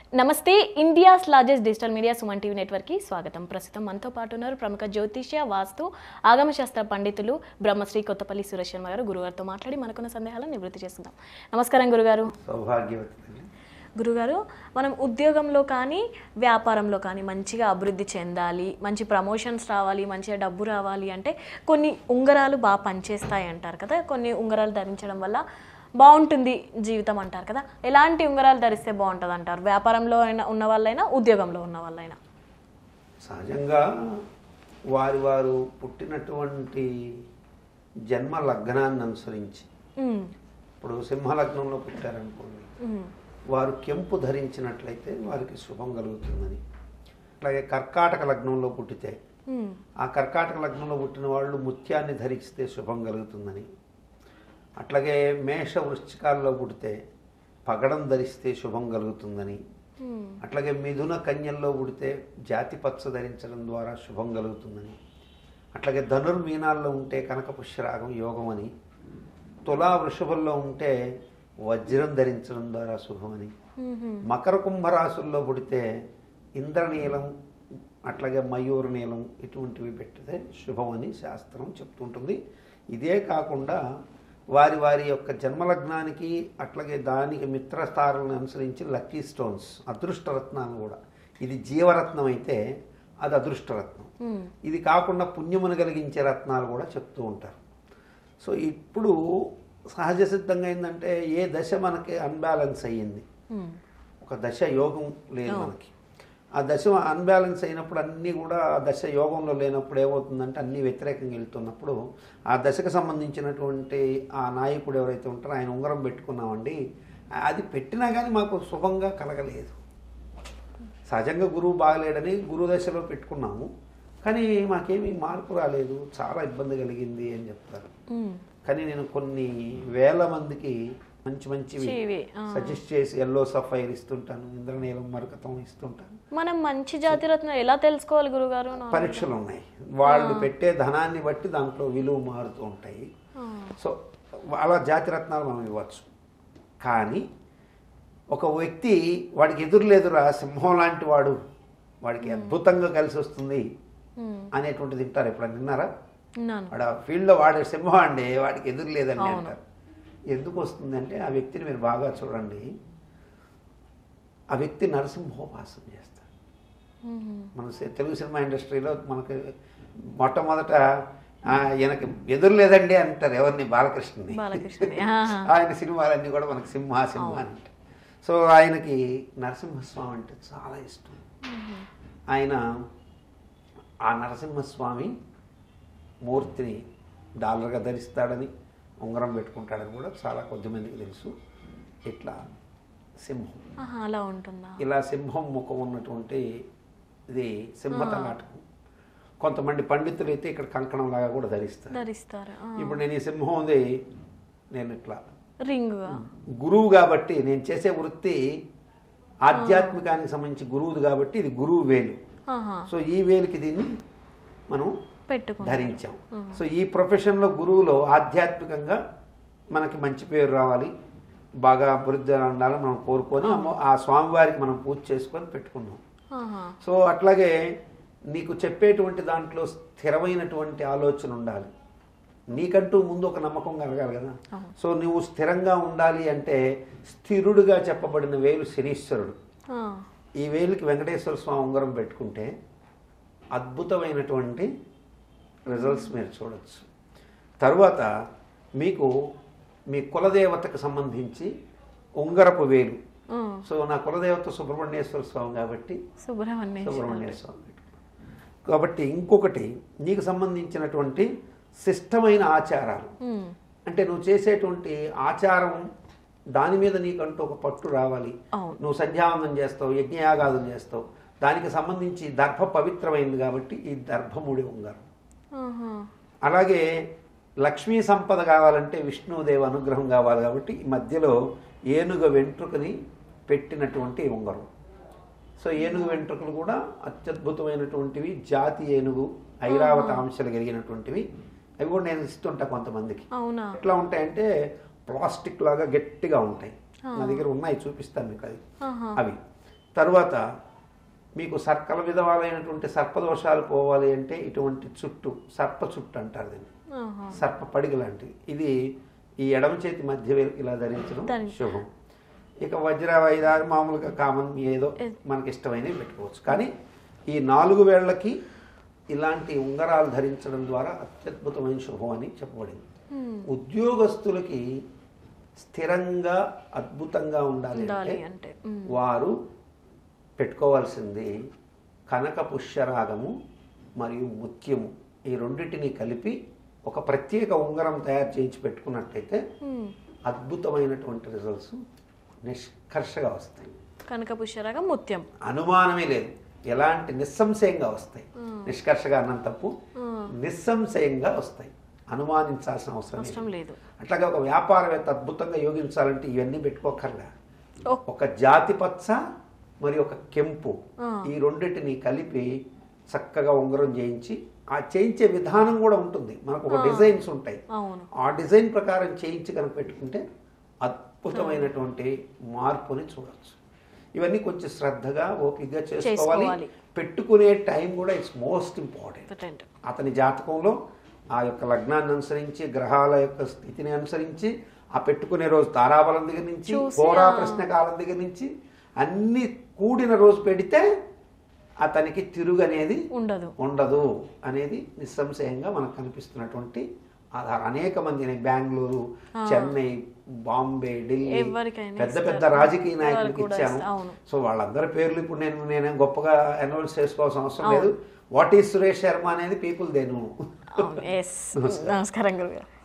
నమస్తే India's largest digital media Suman TV నెట్వర్క్కి స్వాగతం ప్రస్తుతం మనతో పాటు ఉన్నారు ప్రముఖ జ్యోతిష్య వాస్తు ఆగమశాస్త్ర పండితులు బ్రహ్మశ్రీ కొత్తపల్లి సురేష్ శర్మ గారు గురుగారితో మాట్లాడి మనకున్న సందేహాలను నివృత్తి చేస్తుందాం నమస్కారం గురుగారు సౌభాగ్యవతి తల్లి గురుగారు మనం ఉద్యోగంలో కానీ వ్యాపారంలో కానీ మంచిగా అభివృద్ధి చెందాలి మంచి ప్రమోషన్స్ రావాలి మంచిగా డబ్బు రావాలి అంటే కొన్ని ఉంగరాలు బాగా పనిచేస్తాయి అంటారు కదా కొన్ని ఉంగరాలు ధరించడం వల్ల బాగుంటుంది జీవితం అంటారు కదా ఎలాంటి ఉంగరాలు ధరిస్తే బాగుంటుంది అంటారు వ్యాపారంలో అయినా ఉన్న వాళ్ళైనా ఉద్యోగంలో ఉన్న వాళ్ళైనా సహజంగా వారి వారు పుట్టినటువంటి జన్మ లగ్నాన్ని అనుసరించి ఉమ్, ఇప్పుడు సింహలగ్నంలో పుట్టారనుకోండి ఉమ్, వారు కెంపు ధరించినట్లయితే వారికి శుభం కలుగుతుందని అలాగే కర్కాటక లగ్నంలో పుట్టితే ఉమ్, ఆ కర్కాటక లగ్నంలో పుట్టిన వాళ్ళు ముత్యాన్ని ధరిస్తే శుభం కలుగుతుందని అట్లాగే మేష వృశ్చికాల్లో పుడితే పగడం ధరిస్తే శుభం కలుగుతుందని ఉమ్, అట్లాగే మిథున కన్యల్లో పుడితే జాతి పచ్చ ధరించడం ద్వారా శుభం కలుగుతుందని అట్లాగే ధనుర్మీనాల్లో ఉంటే కనక పుష్యరాగం యోగం అని తులా వృషభంలో ఉంటే వజ్రం ధరించడం ద్వారా శుభమని ఉమ్, మకర కుంభరాశుల్లో పుడితే ఇంద్రనీలం అట్లాగే మయూర నీలం ఇటువంటివి పెట్టితే శుభమని శాస్త్రం చెప్తుంటుంది ఇదే కాకుండా వారి వారి యొక్క జన్మలగ్నానికి అట్లాగే దానికి మిత్రస్థానాలను అనుసరించి లక్కీ స్టోన్స్ అదృష్టరత్నాలు కూడా ఇది జీవరత్నం అయితే అది అదృష్టరత్నం ఉమ్, ఇది కాకుండా పుణ్యమును కలిగించే రత్నాలు కూడా చెప్తూ ఉంటారు సో ఇప్పుడు సహజ సిద్ధంగా ఏంటంటే ఏ దశ మనకి అన్బ్యాలెన్స్ అయ్యింది ఉమ్, ఒక దశ యోగం లేదు మనకి ఆ దశ అన్బ్యాలెన్స్ అయినప్పుడు అన్నీ కూడా ఆ దశ యోగంలో లేనప్పుడు ఏమవుతుందంటే అన్నీ వ్యతిరేకంగా వెళ్తున్నప్పుడు ఆ దశకు సంబంధించినటువంటి ఆ నాయకుడు ఎవరైతే ఉంటారో ఆయన ఉంగరం పెట్టుకున్నామండి అది పెట్టినా కానీ మాకు శుభంగా కలగలేదు సహజంగా గురువు బాగలేడని గురువు దశలో పెట్టుకున్నాము కానీ మాకేమీ మార్పు రాలేదు చాలా ఇబ్బంది కలిగింది అని చెప్తారు ఉమ్. కానీ నేను కొన్ని వేల మందికి మంచి మంచివి చివి, ఆ. సజెస్ట్ చేసి ఎల్లో సఫైర్ ఇస్తుంటాను ఇంద్రనీలం మరకతం ఇస్తుంటాను మనం మంచి జాతి రత్నం ఎలా తెలుసుకోవాలి గురుగారు నా- పరీక్షలు ఉన్నాయి వాళ్ళు పెట్టే ధనాన్ని బట్టి దాంట్లో విలువ మారుతూ ఉంటాయి ఆ, సో అలా జాతి రత్నాలు మనం ఇవ్వచ్చు కానీ ఒక వ్యక్తి వాడికి ఎదురులేదురా సింహం లాంటి వాడు వాడికి అద్భుతంగా కలిసి వస్తుంది ఉమ్, అనేటువంటిది వింటారు ఎప్పుడన్నా విన్నారా విన్నాను వాడు ఆ ఫీల్డ్లో వాడే సింహం అండి వాడికి ఎదురు లేదండి అంటారు ఎందుకు వస్తుందంటే ఆ వ్యక్తిని మీరు బాగా చూడండి ఆ వ్యక్తి నరసింహోపాసన చేస్తారు ఉమ్, మన సి- తెలుగు సినిమా ఇండస్ట్రీలో మనకి మొట్టమొదట ఆ, ఈయనకి ఎదురు లేదండి అంటారు ఎవరిని బాలకృష్ణని బాలకృష్ణని ఆహా. ఆయన సినిమాలన్నీ కూడా మనకి సింహ సింహ అని అంటారు సో ఆయనకి నరసింహస్వామి అంటే చాలా ఇష్టం ఆయన ఆ నరసింహస్వామి మూర్తిని డాలర్గా ధరిస్తాడని ఉంగరం పెట్టుకుంటాడని కూడా చాలా కొద్దిమందికి తెలుసు ఇట్లా సింహం ఆహా, అలా ఉంటుందా ఇలా సింహం ముఖం ఉన్నటువంటి ఇది సింహత నాటకం కొంతమంది పండితులు అయితే ఇక్కడ కంకణం లాగా కూడా ధరిస్తారు ధరిస్తారు ఆ. ఇప్పుడు నేను ఈ సింహం ఉంది నేను ఇట్లా రింగ్ గురువు కాబట్టి నేను చేసే వృత్తి ఆధ్యాత్మికానికి సంబంధించి గురువుది కాబట్టి ఇది గురువు వేలు ఆహా సో ఈ వేలుకి దీన్ని మనం పెట్టుకుంటా ధరించాం సో ఈ ప్రొఫెషన్లో గురువులో ఆధ్యాత్మికంగా మనకి మంచి పేరు రావాలి బాగా అభివృద్ధి ఉండాలని మనం కోరుకొని అమ్మో- ఆ స్వామివారికి మనం పూజ చేసుకొని పెట్టుకున్నాం ఆహా సో అట్లాగే నీకు చెప్పేటువంటి దాంట్లో స్థిరమైనటువంటి ఆలోచన ఉండాలి నీకంటూ ముందు ఒక నమ్మకం కలగాలి కదా అవును. సో నువ్వు స్థిరంగా ఉండాలి అంటే స్థిరుడుగా చెప్పబడిన వేలు శనీశ్వరుడు ఆ, ఈ వేలుకి వెంకటేశ్వర స్వామి ఉంగరం పెట్టుకుంటే అద్భుతమైనటువంటి రిజల్ట్స్ మీరు చూడొచ్చు తరువాత మీకు మీ కులదేవతకు సంబంధించి ఉంగరపు వేలు ఆ, సో నా కులదేవత సుబ్రహ్మణ్యేశ్వర స్వామి కాబట్టి సుబ్రహ్మణ్య సుబ్రహ్మణ్య స్వామి కాబట్టి ఇంకొకటి నీకు సంబంధించినటువంటి శిష్టమైన ఆచారాలు ఉమ్, అంటే నువ్వు చేసేటువంటి ఆచారం దాని మీద నీకంటూ ఒక పట్టు రావాలి అవును నువ్వు సంధ్యావందనం చేస్తావు యజ్ఞయాగాదులు చేస్తావు దానికి సంబంధించి దర్భ పవిత్రమైంది కాబట్టి ఈ దర్భముడి ఉంగారు ఆహా అలాగే లక్ష్మీ సంపద కావాలంటే విష్ణుదేవ అనుగ్రహం కావాలి కాబట్టి ఈ మధ్యలో ఏనుగ వెంట్రుకని పెట్టినటువంటి ఉంగరం సో ఏనుగు వెంట్రుకలు కూడా అత్యద్భుతమైనటువంటివి జాతి ఏనుగు ఐరావత అంశాలు కలిగినటువంటివి అవి కూడా నేను ఇస్తుంటా కొంతమందికి అవునా ఎట్లా ఉంటాయంటే ప్లాస్టిక్ లాగా గట్టిగా ఉంటాయి నా దగ్గర ఉన్నాయి చూపిస్తాను మీకు అది ఆహా. అవి తర్వాత మీకు సర్కల విధవాలైనటువంటి సర్పదోషాలు పోవాలి అంటే ఇటువంటి చుట్టు సర్ప చుట్టు అంటారు దీన్ని ఆహా. సర్ప పడిగ లాంటిది ఇది ఈ ఎడమ చేతి మధ్య వేలు ఇలా ధరించడం ధరి- శుభం ఇక వజ్ర వైదారు మామూలుగా కామన్ ఏదో మనకి ఇష్టమైనవి పెట్టుకోవచ్చు కానీ ఈ నాలుగు వేళ్లకి ఇలాంటి ఉంగరాలు ధరించడం ద్వారా అత్యద్భుతమైన శుభం అని చెప్పబడింది హ్మ్. ఉద్యోగస్తులకి స్థిరంగా అద్భుతంగా ఉండాలి ఉండాలి అంటే అంటే హ్మ్. వారు పెట్టుకోవాల్సింది కనక పుష్యరాగము మరియు ముత్యము ఈ రెండింటిని కలిపి ఒక ప్రత్యేక ఉంగరం తయారు చేయించి పెట్టుకున్నట్టయితే హ్మ్. అద్భుతమైనటువంటి రిజల్ట్స్ నిష్కర్షగా వస్తాయి కనక పుష్యరాగం ముత్యం అనుమానమే లేదు ఎలాంటి నిస్సంశయంగా వస్తాయి నిష్కర్షగా అన్నం తప్పు హ్మ్. నిస్సంశయంగా వస్తాయి అనుమానించాల్సిన అవసరం లేదు అవసరం లేదు అట్లాగే ఒక వ్యాపారవేత్త అద్భుతంగా యోగించాలంటే ఇవన్నీ పెట్టుకోకర్లే ఓ ఒక జాతి పచ్చ మరి ఒక కెంపు ఆ. ఈ రెండింటిని కలిపి చక్కగా ఉంగరం చేయించి ఆ చేయించే విధానం కూడా ఉంటుంది మనకు ఒక డిజైన్స్ ఉంటాయి అవును ఆ డిజైన్ ప్రకారం చేయించి కనుక పెట్టుకుంటే అద్భుతమైనటువంటి మార్పుని చూడొచ్చు ఇవన్నీ కొంచెం శ్రద్ధగా ఓపికగా చేసుకోవాలి చేసుకోవాలి. పెట్టుకునే టైం కూడా ఇట్స్ మోస్ట్ ఇంపార్టెంట్ ఇంపార్టెంట్ అతని జాతకంలో ఆ యొక్క లగ్నాన్ని అనుసరించి గ్రహాల యొక్క స్థితిని అనుసరించి ఆ పెట్టుకునే రోజు తారాబలం దగ్గర నుంచి చూసి, హోరా ఆ. ప్రశ్న కాలం దగ్గర నుంచి అన్ని కూడిన రోజు పెడితే అతనికి తిరుగు అనేది ఉండదు ఉండదు అనేది నిస్సంశయంగా మనకు కనిపిస్తున్నటువంటి ఆధారం అనేక మంది నేను బెంగళూరు చెన్నై బాంబే ఢిల్లీ ఎవరికైనా పెద్ద ఇస్తారు. పెద్ద రాజకీయ నాయకులకు వాళ్ళు కూడా ఇచ్చాను ఇస్తారు, అవును. సో వాళ్ళందరి పేర్లు ఇప్పుడు నేను నేను గొప్పగా అనౌన్స్ చేసుకోవాల్సిన అవసరం లేదు వాట్ ఈస్ సురేష్ శర్మ అనేది పీపుల్ దేను అవును ఎస్ నమస్కారం గురుగారు